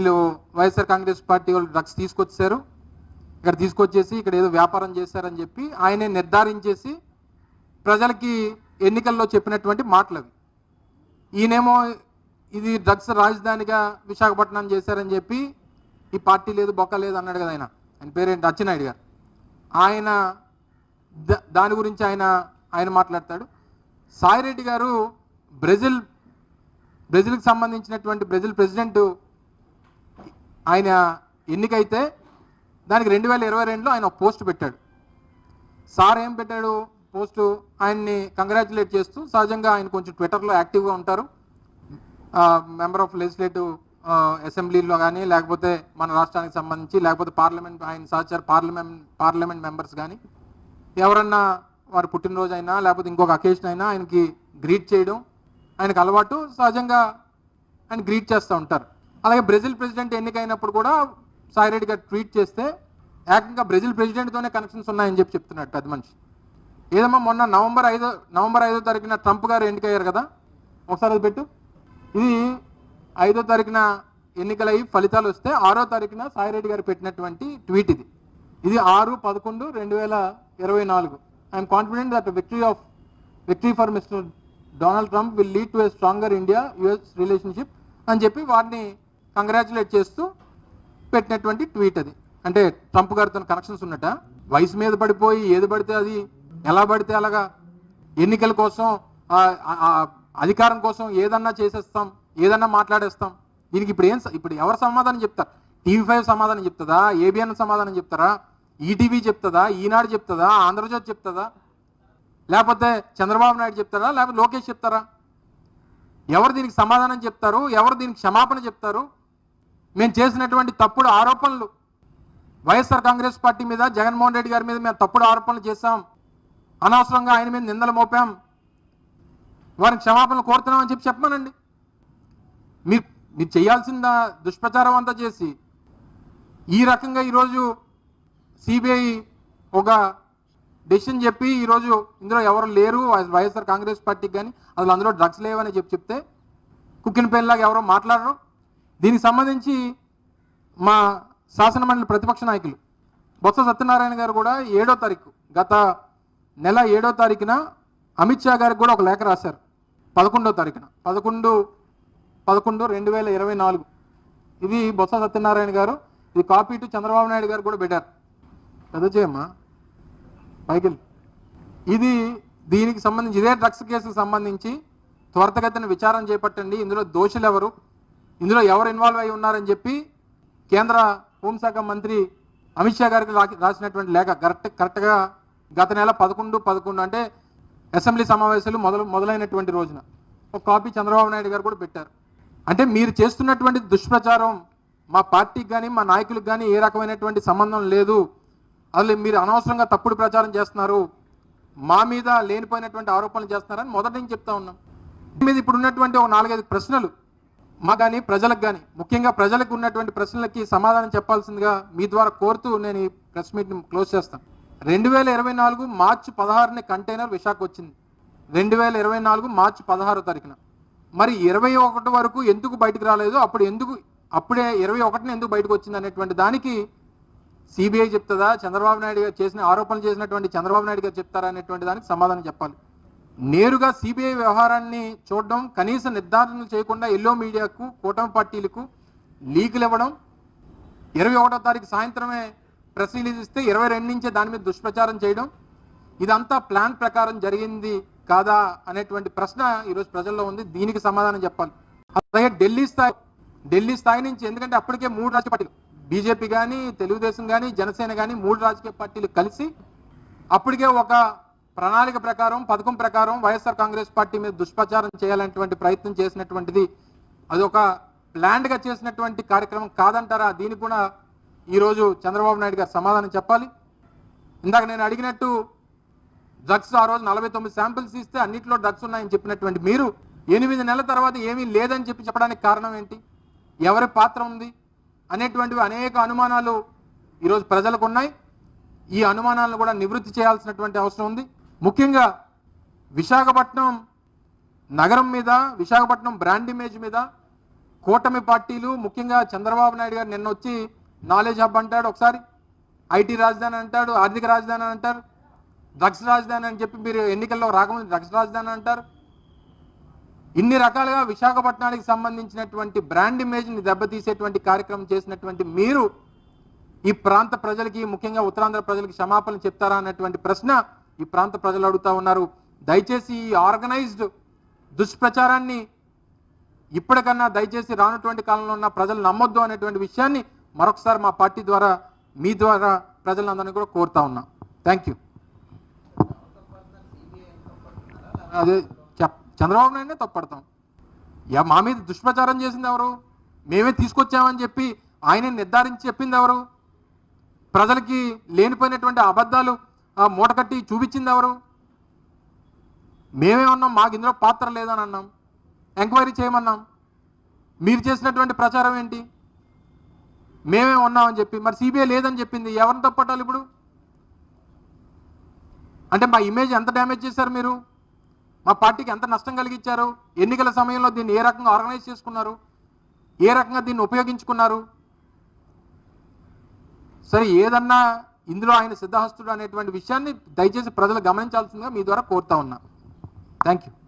వీళ్ళు వైఎస్ఆర్ కాంగ్రెస్ పార్టీ వాళ్ళు డ్రగ్స్ తీసుకొచ్చారు ఇక్కడ తీసుకొచ్చేసి ఇక్కడ ఏదో వ్యాపారం చేశారని చెప్పి ఆయనే నిర్ధారించేసి ప్రజలకి ఎన్నికల్లో చెప్పినటువంటి మాటలు అవి ఈయనేమో ఇది డ్రగ్స్ రాజధానిగా విశాఖపట్నం చేశారని చెప్పి ఈ పార్టీ లేదు బొక్క లేదు అన్నాడు కదా ఆయన ఆయన పేరేంటి అచ్చెన్నాయుడు గారు ఆయన ద- దాని గురించి ఆయన ఆయన మాట్లాడతాడు సాయిరెడ్డి గారు బ్రెజిల్ బ్రెజిల్కి సంబంధించినటువంటి బ్రెజిల్ ప్రెసిడెంట్ ఆయన ఎన్నికైతే దానికి రెండు వేల ఇరవై రెండులో ఆయన ఒక పోస్ట్ పెట్టాడు సార్ ఏం పెట్టాడు పోస్టు ఆయన్ని కంగ్రాచులేట్ చేస్తూ సహజంగా ఆయన కొంచెం ట్విట్టర్లో యాక్టివ్గా ఉంటారు మెంబర్ ఆఫ్ లెజిస్లేటివ్ అసెంబ్లీలో కానీ లేకపోతే మన రాష్ట్రానికి సంబంధించి లేకపోతే పార్లమెంట్ ఆయన సహచార పార్లమెంట్ పార్లమెంట్ మెంబర్స్ కానీ ఎవరన్నా వారి పుట్టినరోజు అయినా లేకపోతే ఇంకొక అకేషన్ అయినా ఆయనకి గ్రీట్ చేయడం ఆయనకు అలవాటు సహజంగా ఆయన గ్రీట్ చేస్తూ ఉంటారు అలాగే బ్రెజిల్ ప్రెసిడెంట్ ఎన్నికైనప్పుడు కూడా సాయిరెడ్డి గారు ట్వీట్ చేస్తే ఏకంగా బ్రెజిల్ ప్రెసిడెంట్తోనే కనెక్షన్స్ ఉన్నాయని చెప్పి చెప్తున్నాడు పెద్ద మనిషి ఏదమ్మా మొన్న నవంబర్ ఐదో నవంబర్ ఐదో తారీఖున ట్రంప్ గారు ఎన్నికయ్యారు కదా ఒకసారి అది పెట్టు ఇది ఐదో తారీఖున ఎన్నికలయ్యి ఫలితాలు వస్తే ఆరో తారీఖున సాయిరెడ్డి గారు పెట్టినటువంటి ట్వీట్ ఇది ఇది ఆరు పదకొండు రెండు వేల ఇరవై నాలుగు I'm confident that victory of victory for mister Donald Trump will lead to a stronger India US relationship అని చెప్పి వారిని కంగ్రాచులేట్ చేస్తూ పెట్టినటువంటి ట్వీట్ అది అంటే ట్రంప్ గారితో కనెక్షన్స్ ఉన్నట వయసు మీద పడిపోయి ఏది పడితే అది ఎలా పడితే అలాగా ఎన్నికల కోసం ఆ, ఆ, ఆ, అధికారం కోసం ఏదన్నా చేసేస్తాం ఏదన్నా మాట్లాడేస్తాం దీనికి ఇప్పుడు ఏం స- ఇప్పుడు ఎవరు సమాధానం చెప్తారు టీవీ ఫైవ్ సమాధానం చెప్తుందా ఏబిఎన్ సమాధానం చెప్తారా ఈటీవీ చెప్తుందా ఈనాడు చెప్తుందా ఆంధ్రజ్యోతి చెప్తుందా లేకపోతే చంద్రబాబు నాయుడు చెప్తారా లేకపోతే లోకేష్ చెప్తారా ఎవరు దీనికి సమాధానం చెప్తారు ఎవరు దీనికి క్షమాపణ చెప్తారు మేము చేసినటువంటి తప్పుడు ఆరోపణలు వైఎస్ఆర్ కాంగ్రెస్ పార్టీ మీద జగన్మోహన్ రెడ్డి గారి మీద మేము తప్పుడు ఆరోపణలు చేశాం అనవసరంగా ఆయన మీద నిందలు మోపాం వారిని క్షమాపణలు కోరుతున్నామని చెప్పి చెప్పమనండి మీరు మీరు చేయాల్సిన దుష్ప్రచారం అంతా చేసి ఈ రకంగా ఈరోజు సిబిఐ ఒక డెసిషన్ చెప్పి ఈరోజు ఇందులో ఎవరు లేరు వైఎస్ఆర్ కాంగ్రెస్ పార్టీకి కానీ అసలు అందులో డ్రగ్స్ లేవని చెప్పి చెప్తే కుక్కిన పెళ్ళలాగా ఎవరో మాట్లాడరు దీనికి సంబంధించి మా శాసనమండలి ప్రతిపక్ష నాయకులు బొత్స సత్యనారాయణ గారు కూడా ఏడో తారీఖు గత నెల ఏడో తారీఖున అమిత్ షా గారికి కూడా ఒక లేఖ రాశారు పదకొండో తారీఖున పదకొండు పదకొండు రెండు వేల ఇరవై నాలుగు ఇది బొత్స సత్యనారాయణ గారు ఇది కాపీ టు చంద్రబాబు నాయుడు గారు కూడా పెట్టారు పెద్ద చేయమ్మా పైకి వెళ్ళు. ఇది దీనికి సంబంధించి ఇదే డ్రగ్స్ కేసుకు సంబంధించి త్వరితగతిన విచారణ చేపట్టండి ఇందులో దోషులు ఎవరు ఇందులో ఎవరు ఇన్వాల్వ్ అయి ఉన్నారని చెప్పి కేంద్ర హోంశాఖ మంత్రి అమిత్ షా గారికి రా- రాసినటువంటి లేఖ కరెక్ట్ కరెక్ట్గా గత నెల పదకొండు పదకొండు అంటే అసెంబ్లీ సమావేశాలు మొదలు మొదలైనటువంటి రోజున ఒక కాపీ చంద్రబాబు నాయుడు గారు కూడా పెట్టారు అంటే మీరు చేస్తున్నటువంటి దుష్ప్రచారం మా పార్టీకి కానీ మా నాయకులకు కానీ ఏ రకమైనటువంటి సంబంధం లేదు అసలు మీరు అనవసరంగా తప్పుడు ప్రచారం చేస్తున్నారు మా మీద లేనిపోయినటువంటి ఆరోపణలు చేస్తున్నారని మొదటి నుంచి చెప్తా ఉన్నాం మీద ఇప్పుడు ఉన్నటువంటి ఒక నాలుగైదు ప్రశ్నలు మా కానీ ప్రజలకు కానీ ముఖ్యంగా ప్రజలకు ఉన్నటువంటి ప్రశ్నలకి సమాధానం చెప్పాల్సిందిగా మీ ద్వారా కోరుతూ నేను ఈ ప్రెస్ మీట్ని క్లోజ్ చేస్తాను రెండు వేల ఇరవై నాలుగు మార్చి పదహారుని కంటైనర్ విశాఖ వచ్చింది రెండు వేల ఇరవై నాలుగు మార్చి పదహారో తారీఖున మరి ఇరవై ఒకటి వరకు ఎందుకు బయటకు రాలేదు అప్పుడు ఎందుకు అప్పుడే ఇరవై ఒకటిన ఎందుకు బయటకు వచ్చింది అనేటువంటి దానికి సిబిఐ చెప్తుందా చంద్రబాబు నాయుడు గారు చేసిన ఆరోపణలు చేసినటువంటి చంద్రబాబు నాయుడు గారు చెప్తారా అనేటువంటి దానికి సమాధానం చెప్పాలి నేరుగా సిబిఐ వ్యవహారాన్ని చూడడం కనీస నిర్ధారణలు చేయకుండా ఎల్లో మీడియాకు కూటమి పార్టీలకు లీకులు ఇవ్వడం ఇరవై ఒకటో తారీఖు సాయంత్రమే ప్రెస్ రిలీజ్ ఇస్తే ఇరవై రెండు నుంచే దాని మీద దుష్ప్రచారం చేయడం ఇదంతా ప్లాన్ ప్రకారం జరిగింది కాదా అనేటువంటి ప్రశ్న ఈరోజు ప్రజల్లో ఉంది దీనికి సమాధానం చెప్పాలి అలాగే ఢిల్లీ స్థాయి ఢిల్లీ స్థాయి నుంచి ఎందుకంటే అప్పటికే మూడు రాజకీయ పార్టీలు బీజేపీ కానీ తెలుగుదేశం కానీ జనసేన కానీ మూడు రాజకీయ పార్టీలు కలిసి అప్పటికే ఒక ప్రణాళిక ప్రకారం పథకం ప్రకారం వైఎస్ఆర్ కాంగ్రెస్ పార్టీ మీద దుష్ప్రచారం చేయాలనేటువంటి ప్రయత్నం చేసినటువంటిది అది ఒక ప్లాన్డ్ గా చేసినటువంటి కార్యక్రమం కాదంటారా దీనికి కూడా ఈరోజు చంద్రబాబు నాయుడు గారు సమాధానం చెప్పాలి ఇందాక నేను అడిగినట్టు డ్రగ్స్ ఆ రోజు నలభై తొమ్మిది శాంపిల్స్ ఇస్తే అన్నింటిలో డ్రగ్స్ ఉన్నాయని చెప్పినటువంటి మీరు ఎనిమిది నెలల తర్వాత ఏమీ లేదని చెప్పి చెప్పడానికి కారణం ఏంటి ఎవరి పాత్ర ఉంది అనేటువంటివి అనేక అనుమానాలు ఈరోజు ప్రజలకు ఉన్నాయి ఈ అనుమానాలను కూడా నివృత్తి చేయాల్సినటువంటి అవసరం ఉంది ముఖ్యంగా విశాఖపట్నం నగరం మీద విశాఖపట్నం బ్రాండ్ ఇమేజ్ మీద కూటమి పార్టీలు ముఖ్యంగా చంద్రబాబు నాయుడు గారు నిన్న వచ్చి నాలెడ్జ్ హబ్ అంటాడు ఒకసారి ఐటీ రాజధాని అంటాడు ఆర్థిక రాజధాని అని అంటారు డ్రగ్స్ రాజధాని అని చెప్పి మీరు ఎన్నికల్లో రాకముందు డ్రగ్స్ రాజధాని అంటారు ఇన్ని రకాలుగా విశాఖపట్నానికి సంబంధించినటువంటి బ్రాండ్ ఇమేజ్ని దెబ్బతీసేటువంటి కార్యక్రమం చేసినటువంటి మీరు ఈ ప్రాంత ప్రజలకి ముఖ్యంగా ఉత్తరాంధ్ర ప్రజలకి క్షమాపణలు చెప్తారా అన్నటువంటి ప్రశ్న ఈ ప్రాంత ప్రజలు అడుగుతా ఉన్నారు దయచేసి ఈ ఆర్గనైజ్డ్ దుష్ప్రచారాన్ని ఇప్పటికన్నా దయచేసి రానటువంటి కాలంలో ఉన్న ప్రజలు నమ్మొద్దు అనేటువంటి విషయాన్ని మరొకసారి మా పార్టీ ద్వారా మీ ద్వారా ప్రజలందరినీ కూడా కోరుతా ఉన్నా థ్యాంక్ యూ అదే చెప్ చంద్రబాబు నాయుడునే తప్పడతాం యా మా మీద దుష్ప్రచారం చేసింది ఎవరు మేమే తీసుకొచ్చామని చెప్పి ఆయనే నిర్ధారించి చెప్పింది ఎవరు ప్రజలకి లేనిపోయినటువంటి అబద్ధాలు ఆ, మూటకట్టి చూపించింది ఎవరు మేమే ఉన్నాం మాకు ఇందులో పాత్ర లేదని అన్నాం ఎంక్వైరీ చేయమన్నాం మీరు చేసినటువంటి ప్రచారం ఏంటి మేమే ఉన్నామని చెప్పి మరి సిబిఐ లేదని చెప్పింది ఎవరిని తప్పట్టాలి ఇప్పుడు అంటే మా ఇమేజ్ ఎంత డ్యామేజ్ చేశారు మీరు మా పార్టీకి ఎంత నష్టం కలిగించారు ఎన్నికల సమయంలో దీన్ని ఏ రకంగా ఆర్గనైజ్ చేసుకున్నారు ఏ రకంగా దీన్ని ఉపయోగించుకున్నారు సరే ఏదన్నా ఇందులో ఆయన సిద్ధహస్తుడు అనేటువంటి విషయాన్ని దయచేసి ప్రజలు గమనించాల్సిందిగా మీ ద్వారా కోరుతా ఉన్నా థ్యాంక్ యూ